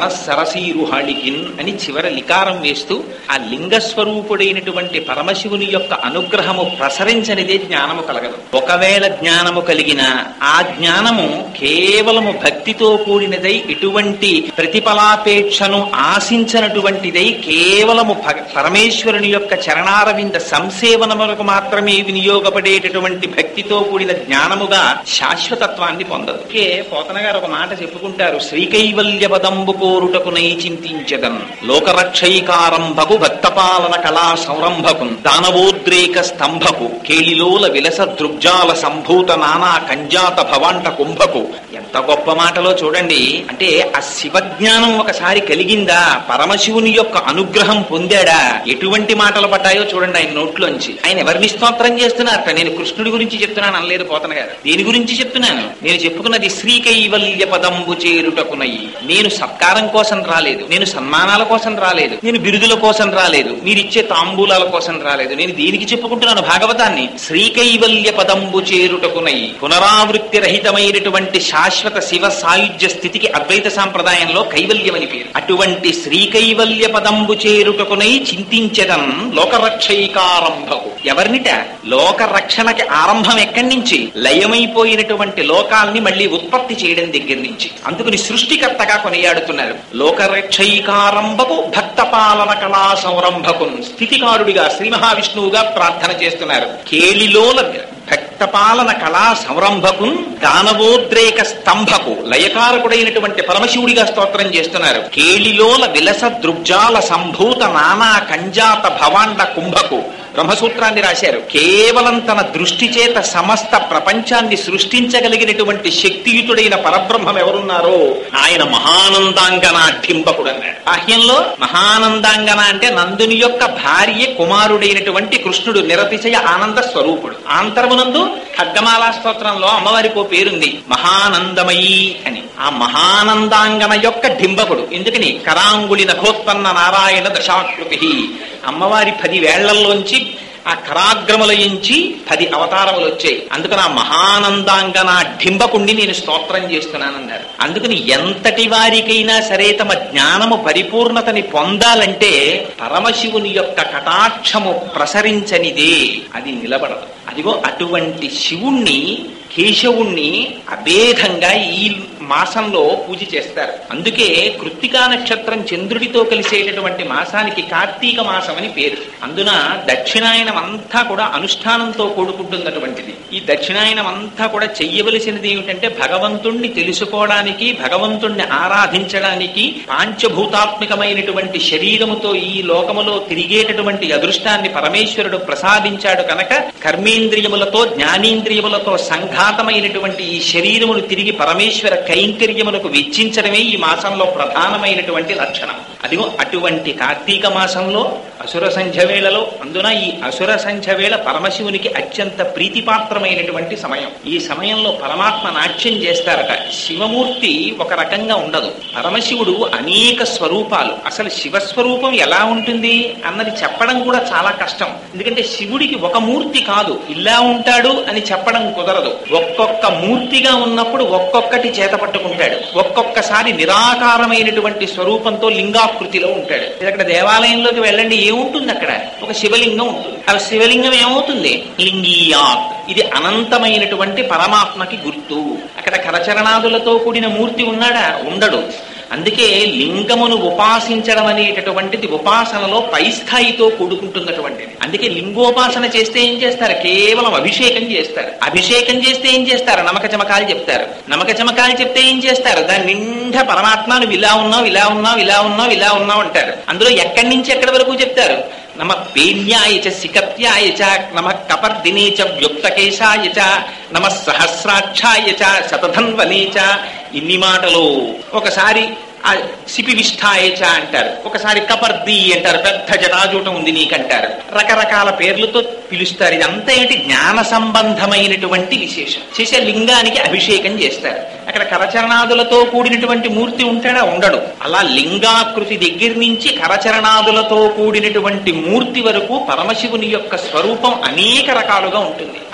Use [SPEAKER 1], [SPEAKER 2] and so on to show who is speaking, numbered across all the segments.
[SPEAKER 1] సరసీరుహాళికిన్ అని చివర లికారం వేస్తూ ఆ లింగ స్వరూపుడైనటువంటి పరమశివుని యొక్క అనుగ్రహము ప్రసరించనిదే జ్ఞానము కలగదు ఒకవేళ జ్ఞానము కలిగిన ఆ జ్ఞానము కేవలము భక్తితో కూడినదై ఇటువంటి ప్రతిఫలాపేక్షను ఆశించనటువంటిదై కేవలము భగ- పరమేశ్వరుని యొక్క చరణారవింద సంసేవనములకు మాత్రమే వినియోగపడేటటువంటి భక్తితో కూడిన జ్ఞానముగా శాశ్వతత్వాన్ని పొందదు అందుకే పోతన గారు ఒక మాట చెప్పుకుంటారు శ్రీకైవల్య పదంబు కోరుటకునై చింతించదన్ లోకరక్షైకారంభకు భక్తపాలన కళా సంరంభకు దానవోద్రేక స్తంభకు కేళిలోల విలస దృగ్జాల సంభూత నానా కంజాత భవాంట కుంభకు ఎంత గొప్ప మాటలో చూడండి అంటే ఆ శివజ్ఞానం ఒకసారి కలిగిందా పరమశివుని యొక్క అనుగ్రహం పొందాడా ఎటువంటి మాటలు పడ్డాయో చూడండి ఆయన నోట్లోంచి ఆయన ఎవరిని స్తోత్రం చేస్తున్నారట నేను కృష్ణుడి గురించి చెప్తున్నాను అనలేదు పోతన గారు దేని గురించి చెప్తున్నాను నేను చెప్పుకున్నది శ్రీకైవల్య పదంబు చేరుటకునయి నేను సత్కారం కోసం రాలేదు నేను సన్మానాల కోసం రాలేదు నేను బిరుదుల కోసం రాలేదు మీరిచ్చే తాంబూలాల కోసం రాలేదు నేను దీనికి చెప్పుకుంటున్నాను భాగవతాన్ని శ్రీకైవల్య పదంబు చేరుటకునయి పునరావృత్తి రహితమైనటువంటి శాశ్వత శివ సాయుధ్య స్థితికి అద్వైత సాంప్రదాయంలో కైవల్యం అని పేరు అటువంటి శ్రీకైవల్య పదంబు చేరుటకునై చింతించదం లోకరక్షైకారంభకు ఎవరినిట లోక రక్షణకి ఆరంభం ఎక్కడి నుంచి లయమైపోయినటువంటి లోకాల్ని మళ్ళీ ఉత్పత్తి చేయడం దగ్గర నుంచి అందుకని సృష్టికర్తగా కొనియాడుతున్నారు లోకరక్షైకారంభకు భక్త పాలన కళా సంరంభకు స్థితికారుడిగా శ్రీ మహావిష్ణువుగా ప్రార్థన చేస్తున్నారు కేలిలోల భక్తపాలన కళా సంరంభకు దానవోద్రేక స్తంభకు లయకారకుడైనటువంటి పరమశివుడిగా స్తోత్రం చేస్తున్నారు కేళిలోల విలస దృగ్జాల సంభూత నానా కంజాత భవాండ కుంభకు బ్రహ్మసూత్రాన్ని రాశారు కేవలం తన దృష్టి చేత సమస్త ప్రపంచాన్ని సృష్టించగలిగినటువంటి శక్తియుతుడైన పరబ్రహ్మం ఎవరున్నారో ఆయన మహానందాంగనాఢ్యంబకుడు అన్నాడు బాహ్యంలో మహానందాంగన అంటే నందుని యొక్క భార్య కుమారుడైనటువంటి కృష్ణుడు నిరతిశయ ఆనంద స్వరూపుడు ఆంతరమునందు ఖడ్గమాలా స్తోత్రంలో అమ్మవారికి ఓ పేరుంది మహానందమయీ అని ఆ మహానందాంగన యొక్క డింబకుడు ఎందుకని కరాంగుళి నఖోత్పన్న నారాయణ దశాకృతి అమ్మవారి పది వేళ్లల్లోంచి ఆ కరాగ్రములయించి పది అవతారములు వచ్చాయి అందుకని ఆ మహానందాంగన డింబకుండి నేను స్తోత్రం చేస్తున్నానన్నారు అందుకని ఎంతటి వారికైనా సరే తమ జ్ఞానము పరిపూర్ణతని పొందాలంటే పరమశివుని యొక్క కటాక్షము ప్రసరించనిదే అది నిలబడదు అదిగో అటువంటి శివుణ్ణి కేశవుణ్ణి అభేదంగా ఈ మాసంలో పూజ చేస్తారు అందుకే కృత్తికా నక్షత్రం చంద్రుడితో కలిసేటటువంటి మాసానికి కార్తీక మాసం అని పేరు అందున దక్షిణాయనం అంతా కూడా అనుష్ఠానంతో కూడుకుంటున్నటువంటిది ఈ దక్షిణాయనం అంతా కూడా చెయ్యవలసినది ఏమిటంటే భగవంతుణ్ణి తెలుసుకోవడానికి భగవంతుణ్ణి ఆరాధించడానికి పాంచభూతాత్మకమైనటువంటి శరీరముతో ఈ లోకములో తిరిగేటటువంటి అదృష్టాన్ని పరమేశ్వరుడు ప్రసాదించాడు కనుక కర్మేంద్రియములతో జ్ఞానేంద్రియములతో సంఘాతమైనటువంటి ఈ శరీరమును తిరిగి పరమేశ్వర కైంకర్యములకు వెచ్చించడమే ఈ మాసంలో ప్రధానమైనటువంటి లక్షణం అదిగో అటువంటి కార్తీక మాసంలో అసుర సంధ్య వేళలో అందున ఈ అసుర సంధ్య వేళ పరమశివునికి అత్యంత ప్రీతిపాత్రమైనటువంటి సమయం ఈ సమయంలో పరమాత్మ నాట్యం చేస్తారట శివమూర్తి ఒక రకంగా ఉండదు పరమశివుడు అనేక స్వరూపాలు అసలు శివస్వరూపం ఎలా ఉంటుంది అన్నది చెప్పడం కూడా చాలా కష్టం ఎందుకంటే శివుడికి ఒక మూర్తి కాదు ఇలా ఉంటాడు అని చెప్పడం కుదరదు ఒక్కొక్క మూర్తిగా ఉన్నప్పుడు ఒక్కొక్కటి చేత పట్టుకుంటాడు ఒక్కొక్కసారి నిరాకారమైనటువంటి స్వరూపంతో లింగాకృతిలో ఉంటాడు అక్కడ దేవాలయంలోకి వెళ్ళండి ఏముంటుంది అక్కడ ఒక శివలింగం ఉంటుంది ఆ శివలింగం ఏమవుతుంది లింగియాత్ ఇది అనంతమైనటువంటి పరమాత్మకి గుర్తు అక్కడ కరచరణాదులతో కూడిన మూర్తి ఉన్నాడా ఉండడు అందుకే లింగమును ఉపాసించడం అనేటటువంటిది ఉపాసనలో పై స్థాయితో కూడుకుంటున్నటువంటిది అందుకే లింగోపాసన చేస్తే ఏం చేస్తారు కేవలం అభిషేకం చేస్తారు అభిషేకం చేస్తే ఏం చేస్తారు నమక చమకాలు చెప్తారు నమక చమకాలు చెప్తే ఏం చేస్తారు దాని నిండా పరమాత్మ నువ్వు ఇలా ఉన్నావు ఇలా ఉన్నావు ఇలా ఉన్నావు ఇలా ఉన్నావు అంటారు అందులో ఎక్కడి నుంచి ఎక్కడి వరకు చెప్తారు నమ పేన్యాయ చ సికత్యాయ చ నమ కపర్దినే చ వ్యుక్తకేశాయ చ నమ సహస్రాక్షాయ చ శతధన్వనే చ ఇన్ని మాటలు ఒకసారి ఆ సిపి విష్ఠాయచ అంటారు ఒకసారి కపర్ది అంటారు పెద్ద జటాజూటం ఉంది నీకంటారు రకరకాల పేర్లతో పిలుస్తారు ఇదంతా ఏంటి జ్ఞాన సంబంధమైనటువంటి విశేషం చేసే లింగానికి అభిషేకం చేస్తారు అక్కడ కరచరణాదులతో కూడినటువంటి మూర్తి ఉంటాడా ఉండడు అలా లింగాకృతి దగ్గర నుంచి కరచరణాదులతో కూడినటువంటి మూర్తి వరకు పరమశివుని యొక్క స్వరూపం అనేక రకాలుగా ఉంటుంది ఆ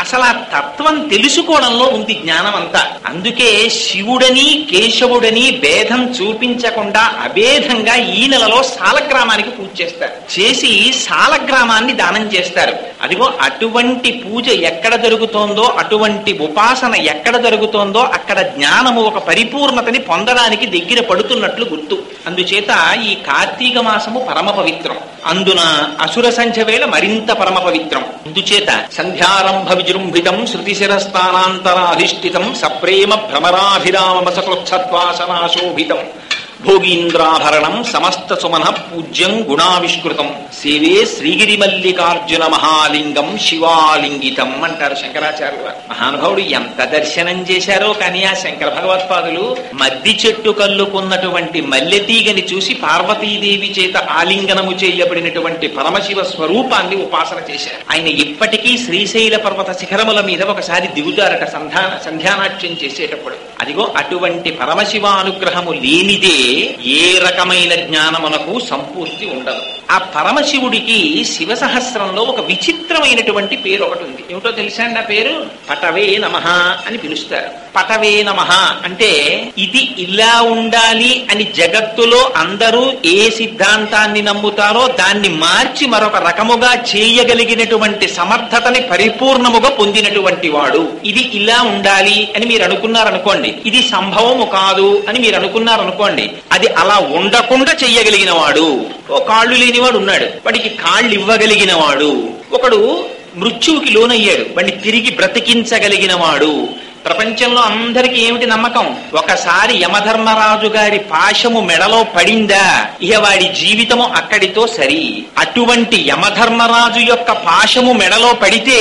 [SPEAKER 1] అసలు ఆ తత్వం తెలుసుకోవడంలో ఉంది జ్ఞానం అంతా అందుకే శివుడని కేశవుడని భేదం చూపించకుండా అభేదంగా ఈ నెలలో సాలగ్రామానికి పూజ చేస్తారు చేసి సాలగ్రామాన్ని దానం చేస్తారు అదిగో అటువంటి పూజ ఎక్కడ జరుగుతోందో అటువంటి ఉపాసన ఎక్కడ జరుగుతోందో అక్కడ జ్ఞానము ఒక పరిపూర్ణతని పొందడానికి దగ్గర పడుతున్నట్లు గుర్తు అందుచేత ఈ కార్తీక మాసము పరమ పవిత్రం అందున అసుర సంఖ్య వేళ మరింత పరమ పవిత్రం అందుచేత సంధ్యారంభ విజృంభితం శృతి శిరస్థానాంతరాధిష్ఠితం సప్రేమ భ్రమరాభిరామ సకృత్సత్వాసనాశోభితం భోగీంద్రాభరణం సమస్త సుమన పూజ్యం గుణావిష్కృతం సేవే శ్రీగిరి మల్లికార్జున మహాలింగం శివాలింగితం అంటారు శంకరాచార్యులు వారు. మహానుభావుడు ఎంత దర్శనం చేశారో కానీ ఆ శంకర భగవత్పాదులు మద్ది చెట్టు కల్లుకున్నటువంటి మల్లెతీగని చూసి పార్వతీదేవి చేత ఆలింగనము చేయబడినటువంటి పరమశివ స్వరూపాన్ని ఉపాసన చేశారు ఆయన ఇప్పటికీ శ్రీశైల పర్వత శిఖరముల మీద ఒకసారి దిగుతారట సంధాన సంధ్యానాట్యం చేసేటప్పుడు అదిగో అటువంటి పరమశివానుగ్రహము లేనిదే ఏ రకమైన జ్ఞానమునకు సంపూర్తి ఉండదు ఆ పరమశివుడికి శివ సహస్రంలో ఒక విచిత్రమైనటువంటి పేరు ఒకటి ఉంది ఏమిటో తెలుసా అండి ఆ పేరు పటవే నమః అని పిలుస్తారు పటవే నమః అంటే ఇది ఇలా ఉండాలి అని జగత్తులో అందరూ ఏ సిద్ధాంతాన్ని నమ్ముతారో దాన్ని మార్చి మరొక రకముగా చేయగలిగినటువంటి సమర్థతని పరిపూర్ణముగా పొందినటువంటి వాడు ఇది ఇలా ఉండాలి అని మీరు అనుకున్నారనుకోండి ఇది సంభవము కాదు అని మీరు అనుకున్నారనుకోండి అది అలా ఉండకుండా చెయ్యగలిగిన వాడు ఓ కాళ్ళు లేనివాడు ఉన్నాడు వాడికి కాళ్ళు ఇవ్వగలిగిన వాడు ఒకడు మృత్యువుకి లోనయ్యాడు వాడిని తిరిగి బ్రతికించగలిగిన వాడు ప్రపంచంలో అందరికీ ఏమిటి నమ్మకం ఒకసారి యమధర్మరాజు గారి పాశము మెడలో పడిందా ఇక వాడి జీవితము అక్కడితో సరి అటువంటి యమధర్మరాజు యొక్క పాశము మెడలో పడితే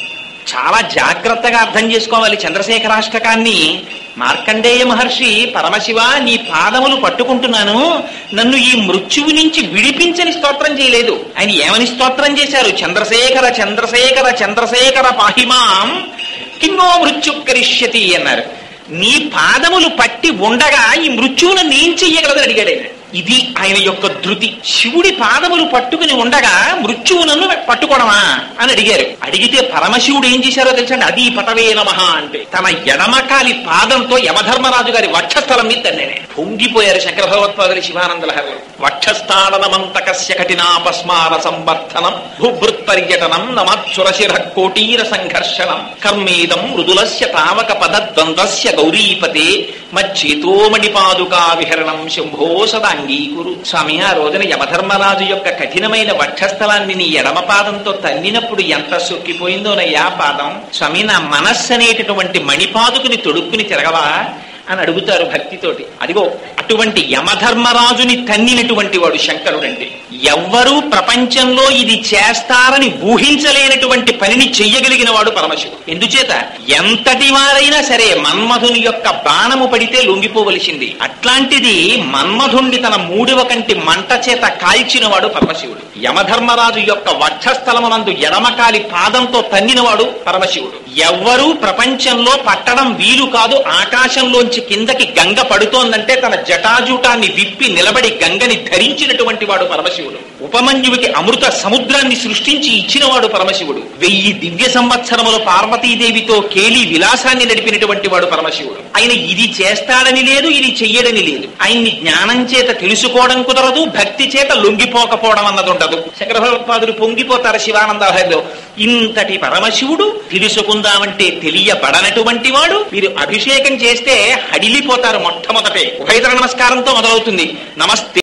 [SPEAKER 1] చాలా జాగ్రత్తగా అర్థం చేసుకోవాలి చంద్రశేఖరాష్టకాన్ని మార్కండేయ మహర్షి పరమశివ నీ పాదములు పట్టుకుంటున్నాను నన్ను ఈ మృత్యువు నుంచి విడిపించని స్తోత్రం చేయలేదు ఆయన ఏమని స్తోత్రం చేశారు చంద్రశేఖర చంద్రశేఖర చంద్రశేఖర పాహిమాం కిన్నో మృత్యు కరిష్యతి అన్నారు నీ పాదములు పట్టి ఉండగా ఈ మృత్యువును నేను చెయ్యగలదని అడిగాడు ఆయన ఇది ఆయన యొక్క ధృతి శివుడి పాదములు పట్టుకుని ఉండగా మృత్యువునన్ను పట్టుకోవడమా అని అడిగారు అడిగితే పరమశివుడు ఏం చేశారో తెలుసండి అది పటవే నమః అంటే తన ఎడమకాలి పాదంతో యమధర్మరాజు గారి వక్షస్థలం మీద తన్నేనే పొంగిపోయారు శంకర భగవత్పాదులు శివానంద లహరులు వక్షస్థాడనమంతకస్య కఠినాపస్మార సంవర్ధనం భూభృత్ పర్యటనం నమచ్చురశిర కోటీర సంఘర్షణం కర్మేదం మృదులస్య తావక పదద్వంద్వస్య గౌరీపతే మచ్చేతోమణి పాదుకా విహరణం శంభో సదా అంగీకురు స్వామి ఆ రోజున యమధర్మరాజు యొక్క కఠినమైన వక్షస్థలాన్ని నీ ఎడమ పాదంతో తన్నినప్పుడు ఎంత సొక్కిపోయిందోనయ్యా పాదం స్వామి నా మనస్సు అనేటటువంటి మణిపాదుకుని తొడుక్కుని తిరగవా అని అడుగుతారు భక్తితోటి అదిగో అటువంటి యమధర్మరాజుని తన్నినటువంటి వాడు శంకరుడంటే ఎవ్వరూ ప్రపంచంలో ఇది చేస్తారని ఊహించలేనటువంటి పనిని చెయ్యగలిగిన వాడు పరమశివుడు ఎందుచేత ఎంతటి వారైనా సరే మన్మధుని యొక్క బాణము పడితే లొంగిపోవలసింది అట్లాంటిది మన్మధుణ్ణి తన మూడవ కంటి మంట చేత కాల్చిన వాడు పరమశివుడు యమధర్మరాజు యొక్క వక్షస్థలమునందు ఎడమకాలి పాదంతో తన్నినవాడు పరమశివుడు ఎవ్వరూ ప్రపంచంలో పట్టడం వీలు కాదు ఆకాశంలోంచి కిందకి గంగ పడుతోందంటే తన జటాజూటాన్ని విప్పి నిలబడి గంగని ధరించినటువంటి వాడు పరమశివుడు ఉపమన్యుడికి అమృత సముద్రాన్ని సృష్టించి ఇచ్చినవాడు పరమశివుడు వెయ్యి దివ్య సంవత్సరములు పార్వతీదేవితో కేలి విలాసాన్ని నడిపినటువంటి వాడు పరమశివుడు ఆయన ఇది చేస్తాడని లేదు ఇది చెయ్యడని లేదు ఆయన్ని జ్ఞానం చేత తెలుసుకోవడం కుదరదు భక్తి చేత లొంగిపోకపోవడం అన్నది ఉండదు శంకర భగవత్పాదులు పొంగిపోతారు శివానందలో ఇంతటి పరమశివుడు తెలుసుకుందామంటే తెలియబడనటువంటి వాడు మీరు అభిషేకం చేస్తే హడిలిపోతారు మొట్టమొదటే ఉభయతర నమస్కారంతో మొదలవుతుంది నమస్తే